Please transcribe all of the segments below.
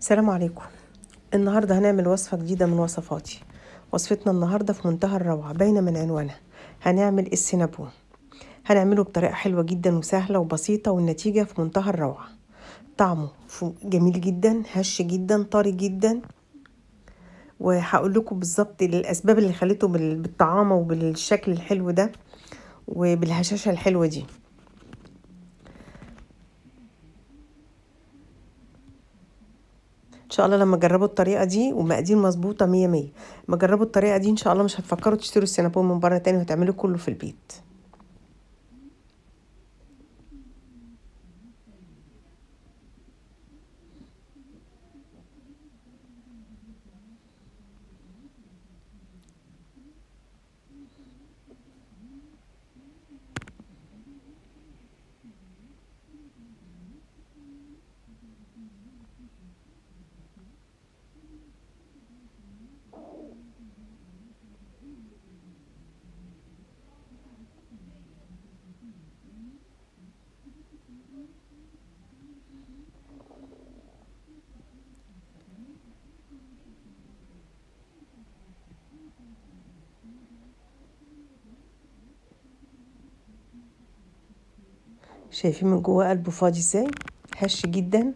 السلام عليكم النهاردة هنعمل وصفة جديدة من وصفاتي وصفتنا النهاردة في منتهى الروعة باينة من عنوانها هنعمل السينابون هنعمله بطريقة حلوة جدا وسهلة وبسيطة والنتيجة في منتهى الروعة طعمه جميل جدا هش جدا طري جدا وهقول لكم بالظبط الاسباب اللي خلته بالطعامة وبالشكل الحلو ده وبالهشاشة الحلوة دي ان شاء الله لما تجربوا الطريقه دي ومقادير مظبوطه مية مية لما تجربوا الطريقه دي ان شاء الله مش هتفكروا تشتروا السينابون من بره تاني وهتعملوه كله في البيت شايفين من جوه قلبه فاضي ازاي هش جدا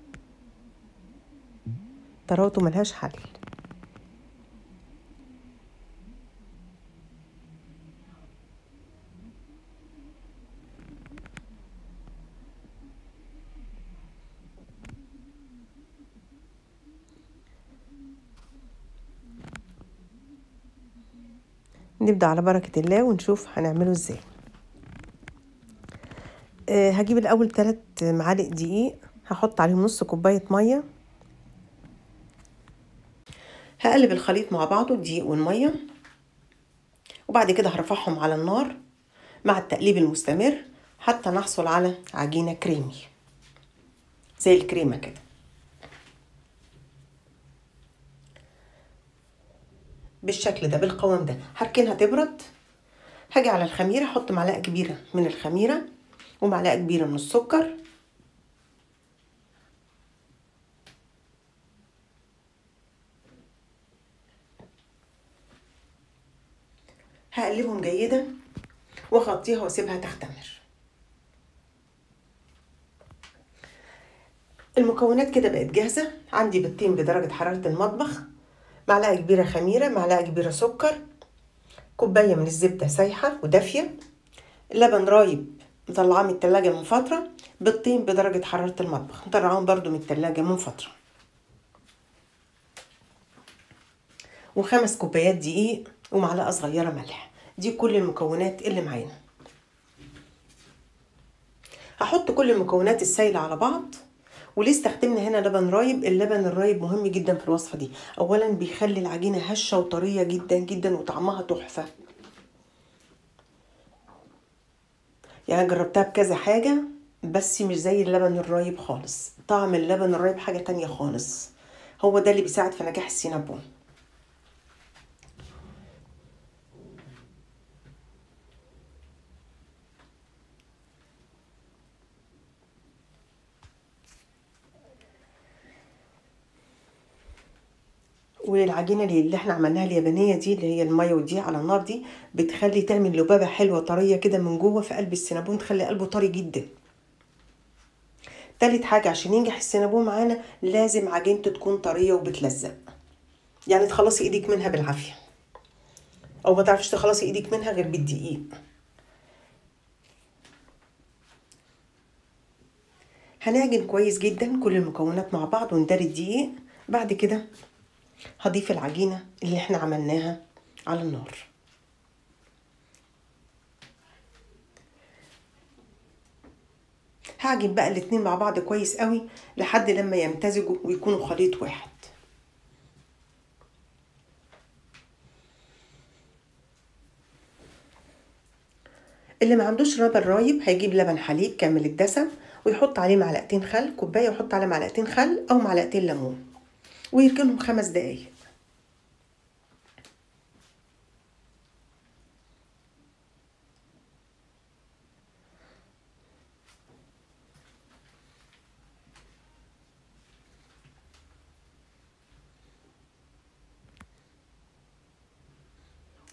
طراوته ملهاش حل نبدأ على بركة الله ونشوف هنعمله ازاي أه هجيب الأول تلات معالق دقيق هحط عليهم نص كوباية مية هقلب الخليط مع بعضه الدقيق والمية وبعد كده هرفعهم على النار مع التقليب المستمر حتى نحصل على عجينة كريمي زي الكريمة كده بالشكل ده بالقوام ده هركنها تبرد هاجي على الخميرة احط معلقة كبيرة من الخميرة ومعلقة كبيرة من السكر هقلبهم جيدا واغطيها واسيبها تختمر المكونات كده بقت جاهزة عندي بيضتين بدرجة حرارة المطبخ معلقة كبيرة خميرة معلقة كبيرة سكر كوباية من الزبدة سايحة ودافية لبن رايب مطلعاه من التلاجة من فترة بيضتين بدرجة حرارة المطبخ مطلعاهم برضو من التلاجة من فترة وخمس كوبايات دقيق ومعلقة صغيرة ملح دي كل المكونات اللي معانا هحط كل المكونات السايلة على بعض وليه استخدمنا هنا لبن رايب اللبن الرايب مهم جدا في الوصفة دي اولا بيخلي العجينة هشة وطرية جدا جدا وطعمها تحفة يعني جربتها بكذا حاجة بس مش زي اللبن الرايب خالص طعم اللبن الرايب حاجة تانية خالص هو ده اللي بيساعد في نجاح السينابون والعجينة اللي احنا عملناها اليابانية دي اللي هي المية ودي على النار دي بتخلي تعمل لبابة حلوة طرية كده من جوه في قلب السينابون تخلي قلبه طري جدا تالت حاجة عشان ينجح السينابون معانا لازم عجينته تكون طرية وبتلزق يعني تخلصي ايدك منها بالعافية او ما تعرفش تخلصي ايدك منها غير بالدقيق هنعجن كويس جدا كل المكونات مع بعض ونداري الدقيق بعد كده هضيف العجينة اللي احنا عملناها على النار هعجن بقى الاتنين مع بعض كويس قوي لحد لما يمتزجوا ويكونوا خليط واحد اللي ما عندوش لبن رايب هيجيب لبن حليب كامل الدسم ويحط عليه معلقتين خل كوبايه ويحط عليه معلقتين خل او معلقتين ليمون ويركنهم خمس دقايق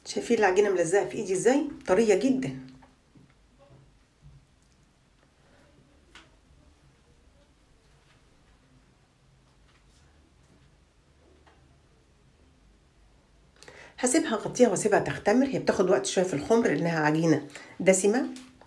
شايفين العجينه ملزقه في ايدي ازاي طريه جدا هسيبها اغطيها واسيبها تختمر هي بتاخد وقت شويه في الخمر لانها عجينه دسمه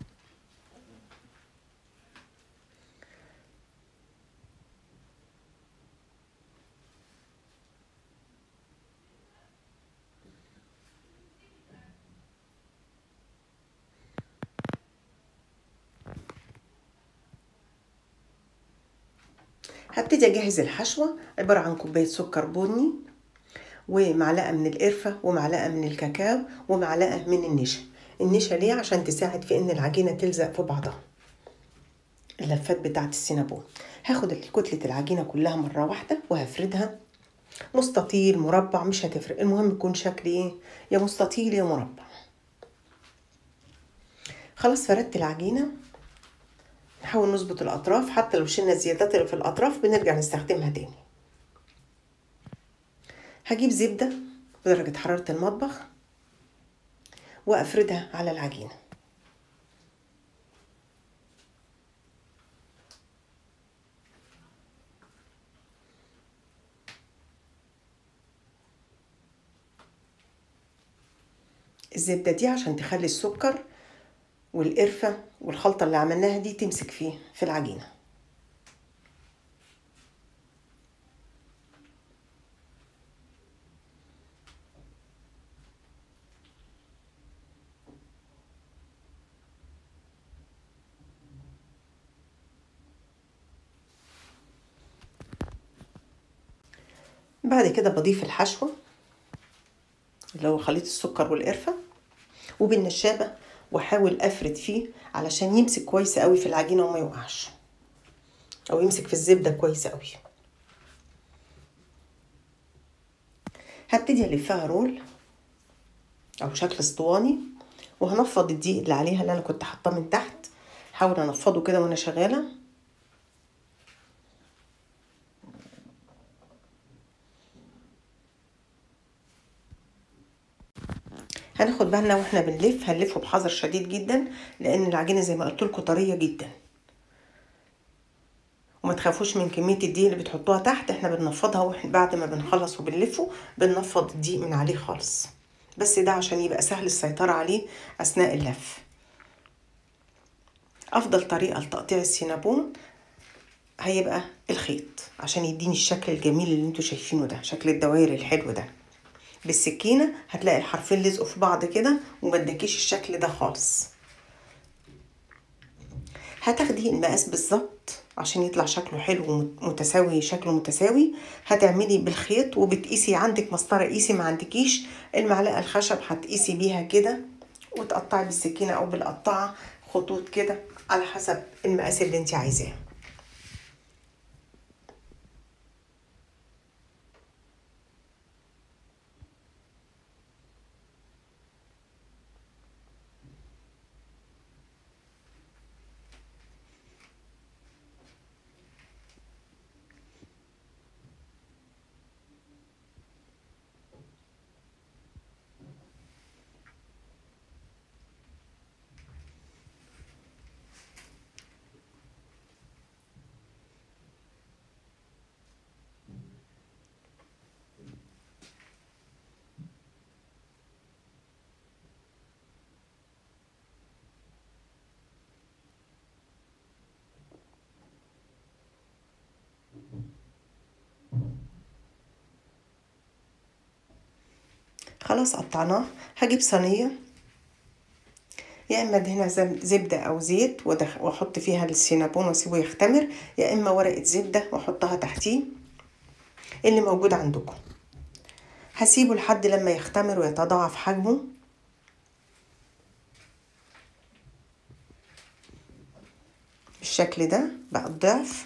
هبتدي اجهز الحشوه عباره عن كوبايه سكر بني ومعلقه من القرفه ومعلقه من الكاكاو ومعلقه من النشا النشا ليه عشان تساعد في ان العجينه تلزق في بعضها اللفات بتاعه السينابون هاخد كتله العجينه كلها مره واحده وهفردها مستطيل مربع مش هتفرق المهم يكون شكل ايه يا مستطيل يا مربع خلاص فردت العجينه نحاول نظبط الاطراف حتى لو شلنا الزيادات اللي في الاطراف بنرجع نستخدمها تاني هجيب زبدة بدرجة حرارة المطبخ وأفردها على العجينة الزبدة دي عشان تخلي السكر والقرفة والخلطة اللي عملناها دي تمسك فيه في العجينة بعد كده بضيف الحشوة اللي هو خليط السكر والقرفة وبالنشابة واحاول افرد فيه علشان يمسك كويس قوي في العجينة وما يوقعش او يمسك في الزبدة كويس قوي هبتدي الفها رول او شكل اسطواني وهنفض الدقيق اللي عليها اللي انا كنت حاطاه من تحت حاول انفضه كده وانا شغاله هناخد بالنا واحنا بنلف هنلفه بحذر شديد جدا لان العجينه زي ما قلت لكم طريه جدا وما تخافوش من كميه الدقيق اللي بتحطوها تحت احنا بننفضها واحنا بعد ما بنخلص وبنلفه بننفض الدقيق من عليه خالص بس ده عشان يبقى سهل السيطره عليه اثناء اللف افضل طريقه لتقطيع السينابون هيبقى الخيط عشان يديني الشكل الجميل اللي انتوا شايفينه ده شكل الدوائر الحلو ده بالسكينة هتلاقي الحرفين لزقوا في بعض كده وما اداكيش الشكل ده خالص هتاخدي المقاس بالظبط عشان يطلع شكله حلو ومتساوي شكله متساوي هتعملي بالخيط وبتقيسي عندك مسطرة قيسي ما عندكيش المعلقة الخشب هتقيسي بيها كده وتقطعي بالسكينة او بالقطاعة خطوط كده على حسب المقاس اللي انت عايزاه خلاص قطعناه هجيب صينية يا اما ادهنها زبدة او زيت واحط فيها السينابون واسيبه يختمر يا اما ورقة زبدة واحطها تحتيه اللي موجود عندكم هسيبه لحد لما يختمر ويتضاعف حجمه بالشكل ده بقى الضعف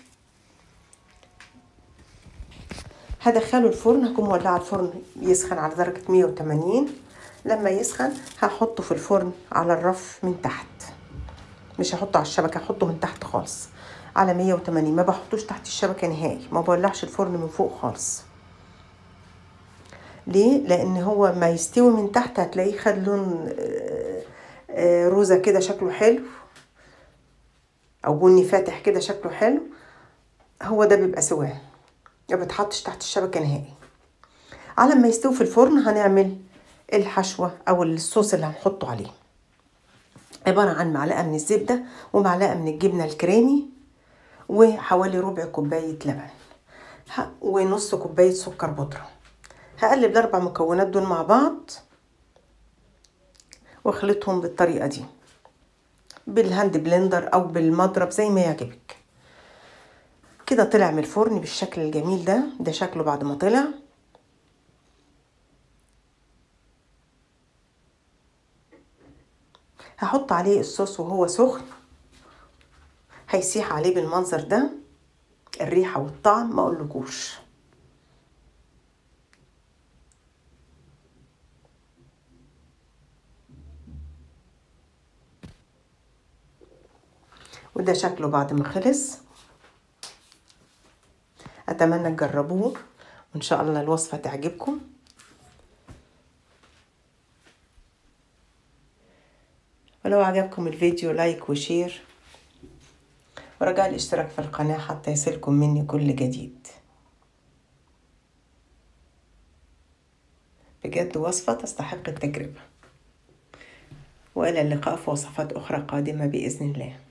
هدخله الفرن هكون مولعه الفرن يسخن على درجة 180 لما يسخن هحطه في الفرن على الرف من تحت مش هحطه على الشبكة هحطه من تحت خالص على 180 ما بحطوش تحت الشبكة نهائي ما بولعش الفرن من فوق خالص ليه لان هو ما يستوي من تحت هتلاقيه خد لون آه، آه، روزة كده شكله حلو او بني فاتح كده شكله حلو هو ده بيبقى سواه ما بتحطش تحت الشبكة نهائي على ما يستوي في الفرن هنعمل الحشوة او الصوص اللي هنحطه عليه عبارة عن معلقة من الزبدة ومعلقة من الجبنة الكريمي وحوالي ربع كوباية لبن ه- ونص كوباية سكر بودرة هقلب الأربع مكونات دول مع بعض واخلطهم بالطريقة دي بالهاند بلندر أو بالمضرب زي ما يعجبك كده طلع من الفرن بالشكل الجميل ده ده شكله بعد ما طلع هحط عليه الصوص وهو سخن هيسيح عليه بالمنظر ده الريحة والطعم ما اقولكوش وده شكله بعد ما خلص اتمنى تجربوه وان شاء الله الوصفة تعجبكم ولو عجبكم الفيديو لايك وشير ورجاء الاشتراك في القناة حتى يصلكم مني كل جديد بجد وصفة تستحق التجربة وإلى اللقاء في وصفات أخرى قادمة بإذن الله